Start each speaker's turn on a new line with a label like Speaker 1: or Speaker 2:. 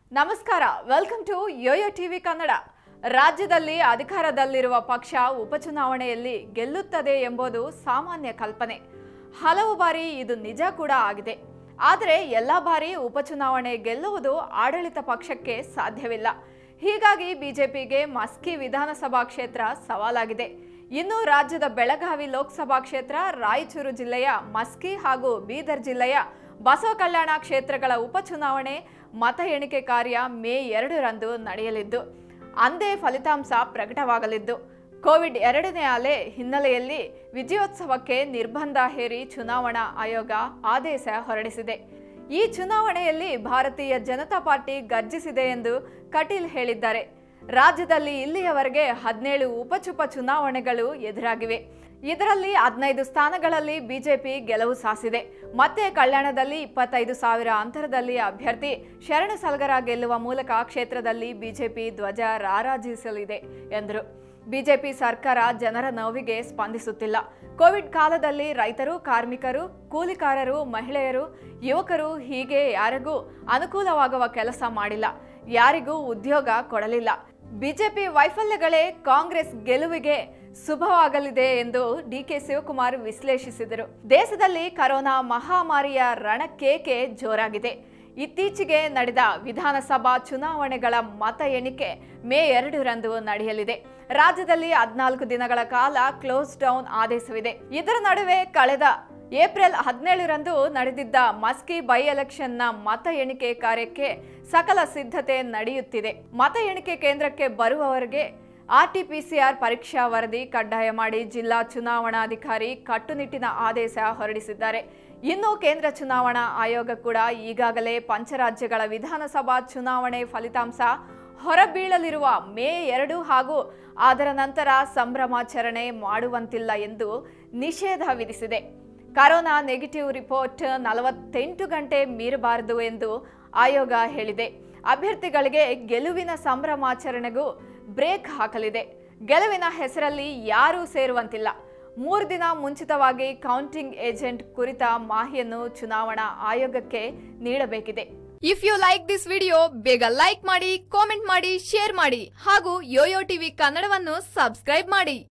Speaker 1: ನಮಸ್ಕಾರ welcome to Yoyo TV Kannada ರಾಜ್ಯದಲ್ಲಿ ಅಧಿಕಾರದಲ್ಲಿರುವ ಪಕ್ಷ ಉಪಚುನಾವಣೆಯಲ್ಲಿ ಗೆಲ್ಲುತ್ತದೆ ಎಂಬುದು ಸಾಮಾನ್ಯ ಕಲ್ಪನೆ ಹಲವು ಬಾರಿ ಇದು ನಿಜ ಕೂಡ ಆಗಿದೆ ಆದರೆ ಎಲ್ಲ ಬಾರಿ ಉಪಚುನಾವಣೆ ಗೆಲ್ಲುವುದು ಆಡಳಿತ ಪಕ್ಷಕ್ಕೆ ಸಾಧ್ಯವಿಲ್ಲ ಹೀಗಾಗಿ ಬಿಜೆಪಿಗೆ ಮಸ್ಕಿ ವಿಧಾನಸಭಾ ಕ್ಷೇತ್ರ ಸವಾಲಾಗಿದೆ ಇನ್ನು ರಾಜ್ಯದ ಬೆಳಗಾವಿ ಲೋಕಸಭಾ ಕ್ಷೇತ್ರ ರಾಯಚೂರು ಜಿಲ್ಲೆಯ ಮಸ್ಕಿ ಹಾಗೂ ಬೀದರ್ ಜಿಲ್ಲೆಯ ಬಸವ ಕಲ್ಯಾಣ ಕ್ಷೇತ್ರಗಳ ಉಪಚುನಾವಣೆ ಮತ ಎಣಿಕೆ ಕಾರ್ಯ ಮೇ ಎರಡರಂದು ನಡೆಯಲಿದ್ದು ಅಂದೇ ಫಲಿತಾಂಶ ಪ್ರಕಟವಾಗಲಿದ್ದು ಕೋವಿಡ್ ಎರಡನೇ ಅಲೆ ಹಿನ್ನೆಲೆಯಲ್ಲಿ ವಿಜಯೋತ್ಸವಕ್ಕೆ ನಿರ್ಬಂಧ ಹೇರಿ ಚುನಾವಣಾ ಆಯೋಗ ಆದೇಶ ಹೊರಡಿಸಿದೆ ಈ ಚುನಾವಣೆಯಲ್ಲಿ ಭಾರತೀಯ ಜನತಾ ಪಾರ್ಟಿ ಗರ್ಜಿಸಿದೆ ಎಂದು ಕಟೀಲ್ ಹೇಳಿದ್ದಾರೆ ರಾಜ್ಯದಲ್ಲಿ ಇಲ್ಲಿಯವರೆಗೆ ಹದಿನೇಳು ಉಪಚುಪ ಚುನಾವಣೆಗಳು ಎದುರಾಗಿವೆ ಇದರಲ್ಲಿ ಹದಿನೈದು ಸ್ಥಾನಗಳಲ್ಲಿ ಬಿಜೆಪಿ ಗೆಲುವು ಸಾಧಿಸಿದೆ ಮತ್ತೆ ಕಲ್ಯಾಣದಲ್ಲಿ ಇಪ್ಪತ್ತೈದು ಸಾವಿರ ಅಂತರದಲ್ಲಿ ಅಭ್ಯರ್ಥಿ ಶರಣು ಸಲ್ಗರ ಗೆಲ್ಲುವ ಮೂಲಕ ಕ್ಷೇತ್ರದಲ್ಲಿ ಬಿಜೆಪಿ ಧ್ವಜ ರಾರಾಜಿಸಲಿದೆ ಎಂದರು ಬಿಜೆಪಿ ಸರ್ಕಾರ ಜನರ ನೋವಿಗೆ ಸ್ಪಂದಿಸುತ್ತಿಲ್ಲ ಕೋವಿಡ್ ಕಾಲದಲ್ಲಿ ರೈತರು ಕಾರ್ಮಿಕರು ಕೂಲಿಕಾರರು ಮಹಿಳೆಯರು ಯುವಕರು ಹೀಗೆ ಯಾರಿಗೂ ಅನುಕೂಲವಾಗುವ ಕೆಲಸ ಮಾಡಿಲ್ಲ ಯಾರಿಗೂ ಉದ್ಯೋಗ ಕೊಡಲಿಲ್ಲ ಬಿಜೆಪಿ ವೈಫಲ್ಯಗಳೇ ಕಾಂಗ್ರೆಸ್ ಗೆಲುವಿಗೆ ಶುಭವಾಗಲಿದೆ ಎಂದು ಡಿಕೆ ಶಿವಕುಮಾರ್ ವಿಶ್ಲೇಷಿಸಿದರು ದೇಶದಲ್ಲಿ ಕರೋನಾ ಮಹಾಮಾರಿಯ ರಣಕೇಕೆ ಜೋರಾಗಿದೆ ಇತ್ತೀಚೆಗೆ ನಡೆದ ವಿಧಾನಸಭಾ ಚುನಾವಣೆಗಳ ಮತ ಎಣಿಕೆ ಮೇ ಎರಡರಂದು ನಡೆಯಲಿದೆ ರಾಜ್ಯದಲ್ಲಿ ಹದಿನಾಲ್ಕು ದಿನಗಳ ಕಾಲ ಕ್ಲೋಸ್ ಡೌನ್ ಆದೇಶವಿದೆ ಇದರ ನಡುವೆ ಕಳೆದ ಏಪ್ರಿಲ್ ಹದಿನೇಳರಂದು ನಡೆದಿದ್ದ ಮಸ್ಕಿ ಬೈ ಎಲೆಕ್ಷನ್ನ ಮತ ಎಣಿಕೆ ಕಾರ್ಯಕ್ಕೆ ಸಕಲ ಸಿದ್ಧತೆ ನಡೆಯುತ್ತಿದೆ ಮತ ಎಣಿಕೆ ಕೇಂದ್ರಕ್ಕೆ ಬರುವವರಿಗೆ ಆರ್ಟಿಪಿಸಿಆರ್ ಪರೀಕ್ಷಾ ವರದಿ ಕಡ್ಡಾಯ ಮಾಡಿ ಜಿಲ್ಲಾ ಚುನಾವಣಾಧಿಕಾರಿ ಕಟ್ಟುನಿಟ್ಟಿನ ಆದೇಶ ಹೊರಡಿಸಿದ್ದಾರೆ ಇನ್ನು ಕೇಂದ್ರ ಚುನಾವಣಾ ಆಯೋಗ ಕೂಡ ಈಗಾಗಲೇ ಪಂಚರಾಜ್ಯಗಳ ವಿಧಾನಸಭಾ ಚುನಾವಣೆ ಫಲಿತಾಂಶ ಹೊರಬೀಳಲಿರುವ ಮೇ ಎರಡು ಹಾಗೂ ಅದರ ನಂತರ ಸಂಭ್ರಮಾಚರಣೆ ಮಾಡುವಂತಿಲ್ಲ ಎಂದು ನಿಷೇಧ ವಿಧಿಸಿದೆ ಕರೋನಾ ನೆಗೆಟಿವ್ ರಿಪೋರ್ಟ್ ನಲವತ್ತೆಂಟು ಗಂಟೆ ಮೀರಬಾರದು ಎಂದು ಆಯೋಗ ಹೇಳಿದೆ ಅಭ್ಯರ್ಥಿಗಳಿಗೆ ಗೆಲುವಿನ ಸಂಭ್ರಮಾಚರಣೆಗೂ ಬ್ರೇಕ್ ಹಾಕಲಿದೆ ಗೆಲುವಿನ ಹೆಸರಲ್ಲಿ ಯಾರೂ ಸೇರುವಂತಿಲ್ಲ ಮೂರು ದಿನ ಮುಂಚಿತವಾಗಿ ಕೌಂಟಿಂಗ್ ಏಜೆಂಟ್ ಕುರಿತ ಮಾಹಿತಿಯನ್ನು ಚುನಾವಣಾ ಆಯೋಗಕ್ಕೆ ನೀಡಬೇಕಿದೆ if you like this video ಬೇಗ ಲೈಕ್ ಮಾಡಿ ಕಾಮೆಂಟ್ ಮಾಡಿ ಶೇರ್ ಮಾಡಿ ಹಾಗೂ ಯೋಯೋ ಟಿವಿ ಕನ್ನಡವನ್ನು ಸಬ್ಸ್ಕ್ರೈಬ್ ಮಾಡಿ